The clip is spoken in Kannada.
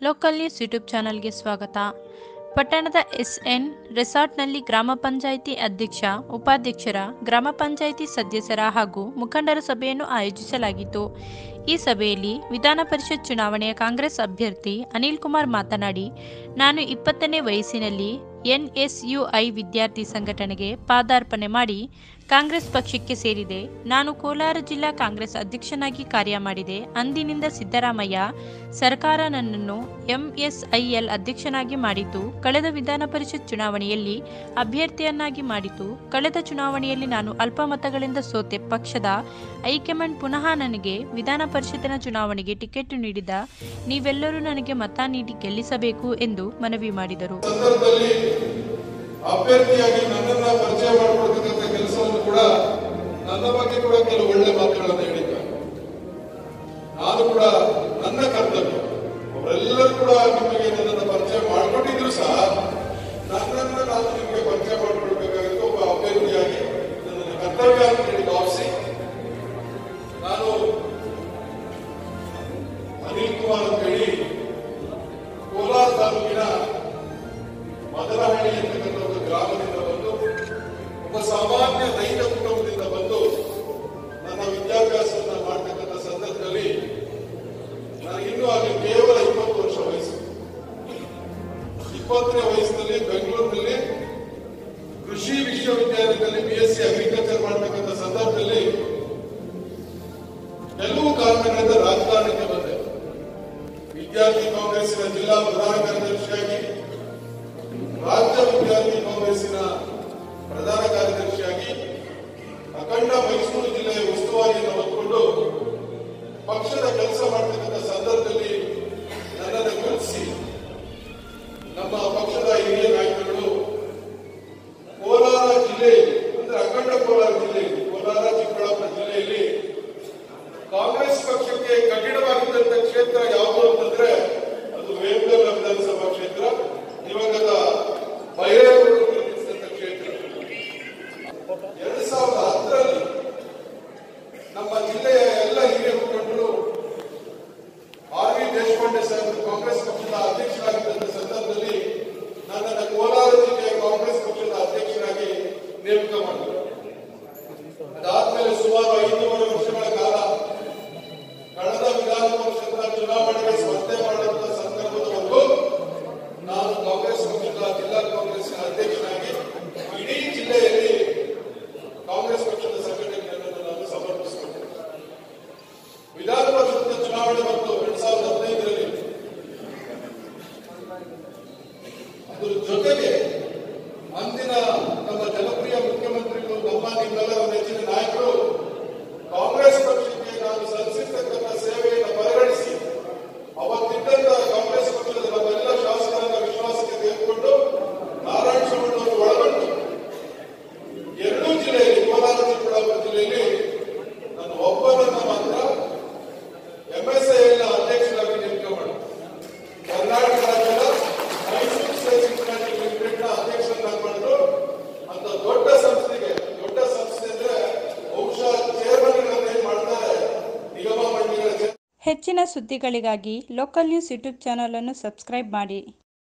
ಲೋಕಲ್ ನ್ಯೂಸ್ ಯೂಟ್ಯೂಬ್ ಚಾನಲ್ಗೆ ಸ್ವಾಗತ ಪಟ್ಟಣದ ಎಸ್ಎನ್ ರೆಸಾರ್ಟ್ನಲ್ಲಿ ಗ್ರಾಮ ಪಂಚಾಯಿತಿ ಅಧ್ಯಕ್ಷ ಉಪಾಧ್ಯಕ್ಷರ ಗ್ರಾಮ ಪಂಚಾಯಿತಿ ಸದಸ್ಯರ ಹಾಗೂ ಮುಖಂಡರ ಸಭೆಯನ್ನು ಆಯೋಜಿಸಲಾಗಿತ್ತು ಈ ಸಭೆಯಲ್ಲಿ ವಿಧಾನ ಪರಿಷತ್ ಚುನಾವಣೆಯ ಕಾಂಗ್ರೆಸ್ ಅಭ್ಯರ್ಥಿ ಅನಿಲ್ ಕುಮಾರ್ ಮಾತನಾಡಿ ನಾನು ಇಪ್ಪತ್ತನೇ ವಯಸ್ಸಿನಲ್ಲಿ ಎನ್ಎಸ್ಯುಐ ವಿದ್ಯಾರ್ಥಿ ಸಂಘಟನೆಗೆ ಪಾದಾರ್ಪಣೆ ಮಾಡಿ ಕಾಂಗ್ರೆಸ್ ಪಕ್ಷಕ್ಕೆ ಸೇರಿದೆ ನಾನು ಕೋಲಾರ ಜಿಲ್ಲಾ ಕಾಂಗ್ರೆಸ್ ಅಧ್ಯಕ್ಷನಾಗಿ ಕಾರ್ಯ ಮಾಡಿದೆ ಅಂದಿನಿಂದ ಸಿದ್ದರಾಮಯ್ಯ ಸರ್ಕಾರ ನನ್ನನ್ನು ಎಂಎಸ್ಐಎಲ್ ಅಧ್ಯಕ್ಷನಾಗಿ ಮಾಡಿತು ಕಳೆದ ವಿಧಾನ ಪರಿಷತ್ ಚುನಾವಣೆಯಲ್ಲಿ ಅಭ್ಯರ್ಥಿಯನ್ನಾಗಿ ಮಾಡಿತು ಕಳೆದ ಚುನಾವಣೆಯಲ್ಲಿ ನಾನು ಅಲ್ಪ ಮತಗಳಿಂದ ಸೋತೆ ಪಕ್ಷದ ಹೈಕಮಾಂಡ್ ಪುನಃ ನನಗೆ ವಿಧಾನ ಪರಿಷತ್ತಿನ ಚುನಾವಣೆಗೆ ಟಿಕೆಟ್ ನೀಡಿದ ನೀವೆಲ್ಲರೂ ನನಗೆ ಮತ ನೀಡಿ ಗೆಲ್ಲಿಸಬೇಕು ಎಂದು ಮನವಿ ಮಾಡಿದರು ಸಂದರ್ಭದಲ್ಲಿ ಅಭ್ಯರ್ಥಿಯಾಗಿ ನನ್ನನ್ನ ಪರಿಚಯ ಮಾಡಿಕೊಡ್ತಕ್ಕಂಥ ಕೆಲಸವನ್ನು ಕೂಡ ನನ್ನ ಬಗ್ಗೆ ಕೂಡ ಕೆಲವು ಒಳ್ಳೆ ಮಾತುಗಳನ್ನು ಹೇಳಿದ್ದಾರೆ ನಾನು ಕೂಡ ನನ್ನ ಕರ್ತವ್ಯ ಅವರೆಲ್ಲರೂ ಕೂಡ ನಿಮಗೆ ನನ್ನನ್ನು ಪರಿಚಯ ಮಾಡಿಕೊಟ್ಟಿದ್ರು ಸಹ ನನ್ನನ್ನ ನಾನು ನಿಮಗೆ ಪರಿಚಯ ಮಾಡಿಕೊಡ್ಬೇಕಾಗಿತ್ತು ಒಬ್ಬ ಅಭ್ಯರ್ಥಿಯಾಗಿ ನನ್ನ ಕರ್ತವ್ಯ ಅಂತ ಹೇಳಿ ಭಾವಿಸಿ ನಾನು ಅನಿಲ್ ಕುಮಾರ್ ಅಂತ ಹೇಳಿ ಕೋಲಾರ ತಾಲೂಕಿನ ಮದನಹಳ್ಳಿ ಅಂತಕ್ಕಂಥ ಒಂದು ಗ್ರಾಮದಿಂದ ಬಂದು ಒಬ್ಬ ಸಾಮಾನ್ಯ ರೈತ ಕುಟುಂಬದಿಂದ ಬಂದು ನನ್ನ ವಿದ್ಯಾಭ್ಯಾಸವನ್ನ ಮಾಡ್ತಕ್ಕಂಥ ಸಂದರ್ಭದಲ್ಲಿ ನನಗಿನ್ನೂ ಆಗ ಕೇವಲ ಇಪ್ಪತ್ತು ವರ್ಷ ವಯಸ್ಸು ಇಪ್ಪತ್ತನೇ ವಯಸ್ಸಿನಲ್ಲಿ ಬೆಂಗಳೂರಿನಲ್ಲಿ ಕೃಷಿ ವಿಶ್ವವಿದ್ಯಾಲಯದಲ್ಲಿ ಬಿ ಎಸ್ ಸಿ ಅಗ್ರಿಕಲ್ಚರ್ ಮಾಡ್ತಕ್ಕಂಥ ಸಂದರ್ಭದಲ್ಲಿ ಕೆಲವು ಕಾರಣಗಳಿಂದ ರಾಜಕಾರಣಕ್ಕೆ ಬಂದೆ ವಿದ್ಯಾರ್ಥಿ ಕಾಂಗ್ರೆಸ್ಸಿನ ಜಿಲ್ಲಾ ಪ್ರಧಾನ ಕಾರ್ಯದರ್ಶಿಯಾಗಿ ರಾಜ್ಯ ವಿದ್ಯಾರ್ಥಿ ಕಾಂಗ್ರೆಸ್ಸಿನ ಪ್ರಧಾನ ಕಾರ್ಯದರ್ಶಿಯಾಗಿ ಅಖಂಡ ಮೈಸೂರು ಜಿಲ್ಲೆಯ ಉಸ್ತುವಾರಿಯನ್ನು ಹೊತ್ಕೊಂಡು ಪಕ್ಷದ ಕೆಲಸ ಮಾಡ್ತಕ್ಕಂಥ ಸಂದರ್ಭದಲ್ಲಿ ನನ್ನನ್ನು ಗುರುತಿಸಿ ನಮ್ಮ ಪಕ್ಷದ ಹಿರಿಯ ನಾಯಕರು ಕೋಲಾರ ಜಿಲ್ಲೆಯಲ್ಲಿ ಅಂದ್ರೆ ಅಖಂಡ ಕೋಲಾರ ಜಿಲ್ಲೆಯಲ್ಲಿ ಕೋಲಾರ ಚಿಕ್ಕಬಳ್ಳಾಪುರ ಜಿಲ್ಲೆಯಲ್ಲಿ ಕಾಂಗ್ರೆಸ್ ಪಕ್ಷಕ್ಕೆ ಕಠಿಣವಾಗಿದ್ದಂತ ಕ್ಷೇತ್ರ ಯಾವುದು ಅಂತಂದ್ರೆ ಅದು ವೇಮಗಲ್ಲ ವಿಧಾನಸಭಾ ಕ್ಷೇತ್ರ ದಿವಂಗತ ಬೈರೇಗೌಡರು ಪ್ರತಿನಿಧಿಸಿದಂತ ಕ್ಷೇತ್ರ ಎರಡ್ ಸಾವಿರದ ಹತ್ತರಲ್ಲಿ ನಮ್ಮ ಜಿಲ್ಲೆಯ ಎಲ್ಲ ಹಿರಿಯ ಮುಖಂಡರು ಆರ್ ವಿ ದೇಶಪಾಂಡೆ ಸಾಹೇಬರು ಕಾಂಗ್ರೆಸ್ ಪಕ್ಷದ ಅಧ್ಯಕ್ಷರಾಗಿದ್ದಂತ ಸಂದರ್ಭದಲ್ಲಿ ನನ್ನನ್ನು ಕೋಲಾರ ಜಿಲ್ಲೆಯ ಕಾಂಗ್ರೆಸ್ ಪಕ್ಷದ ಅಧ್ಯಕ್ಷರಾಗಿ ನೇಮಕ ಮಾಡಿದರು ಅದಾದ್ಮೇಲೆ ಸುಮಾರು ಐದೂವರೆ ವರ್ಷಗಳ ಕಾಲ ಕಳೆದ ವಿಧಾನ ಪರಿಷತ್ನ ಚುನಾವಣೆಗೆ ಸ್ಪರ್ಧೆ ಮಾಡುವಂತ ಸಂದರ್ಭದವರೆಗೂ ನಾನು ಕಾಂಗ್ರೆಸ್ ಪಕ್ಷದ ಜಿಲ್ಲಾ ಕಾಂಗ್ರೆಸ್ನ ಅಧ್ಯಕ್ಷನಾಗಿ ಇಡೀ ಜಿಲ್ಲೆಯಲ್ಲಿ ಕಾಂಗ್ರೆಸ್ ಪಕ್ಷದ ಸಂಘಟನೆಗಳನ್ನು ನಾನು ಸಮರ್ಪಿಸಿಕೊಂಡೆ ವಿಧಾನ ಪರಿಷತ್ನ ಚುನಾವಣೆ ಬಂತು ಎರಡ್ ಸಾವಿರದ ಹದಿನೈದರಲ್ಲಿ ಅದರ ಜೊತೆಗೆ ಅಂದಿನ ನಮ್ಮ ಜನಪ್ರಿಯ ಮುಖ್ಯಮಂತ್ರಿಗಳು ನಮ್ಮ ನಿಮ್ಮೆಲ್ಲರ ನೆಚ್ಚಿನ ನಾಯಕರು ಕಾಂಗ್ರೆಸ್ ಪಕ್ಷಕ್ಕೆ ನಾನು ಸಲ್ಲಿಸಿರ್ತಕ್ಕಂಥ ಸೇವೆಯನ್ನು ಪರಿಗಣಿಸಿ ಅವತ್ತಿದ್ದಂತ ಕಾಂಗ್ರೆಸ್ ಪಕ್ಷದ ನಮ್ಮೆಲ್ಲ ಶಾಸಕರನ್ನ ವಿಶ್ವಾಸಕ್ಕೆ ತೆಗೆದುಕೊಂಡು ನಾರಾಯಣ ಸ್ವಾಮಿ ಅವರು ಒಳಗೊಂಡು ಎರಡೂ ಜಿಲ್ಲೆಯಲ್ಲಿ ಕೋಲಾರ ಚಿಕ್ಕಬಳ್ಳಾಪುರ ಜಿಲ್ಲೆಯಲ್ಲಿ ನಾನು ಒಬ್ಬರನ್ನ ಮಾತ್ರ ಎಂಎಸ್ಐಎಲ್ ಅಧ್ಯಕ್ಷರಾಗಿ ನೇಮಕ ಮಾಡಿದೆ ಕರ್ನಾಟಕ ರಾಜ್ಯದ ಮೈಸೂರು ಸ್ಟೇಟ್ ಇಂಟರ್ನ್ಯಾಷನಲ್ ಲಿಮಿಟೆಡ್ ನ ಅಧ್ಯಕ್ಷರನ್ನಾಗಿ ಮಾಡಿದ್ರು ಅಂತ ದೊಡ್ಡ ಸಂಸ್ಥೆಗೆ ದೊಡ್ಡ ಸಂಸ್ಥೆ ಅಂದ್ರೆ ಬಹುಶಃ ಚೇರ್ಮನ್ ಏನ್ ಮಾಡ್ತಾರೆ ನಿಗಮ ಮಂಡಳಿಗಳ ಚೇರ್ ಹೆಚ್ಚಿನ ಸುದ್ದಿಗಳಿಗಾಗಿ ಲೋಕಲ್ ನ್ಯೂಸ್ ಯೂಟ್ಯೂಬ್ ಚಾನಲನ್ನು ಸಬ್ಸ್ಕ್ರೈಬ್ ಮಾಡಿ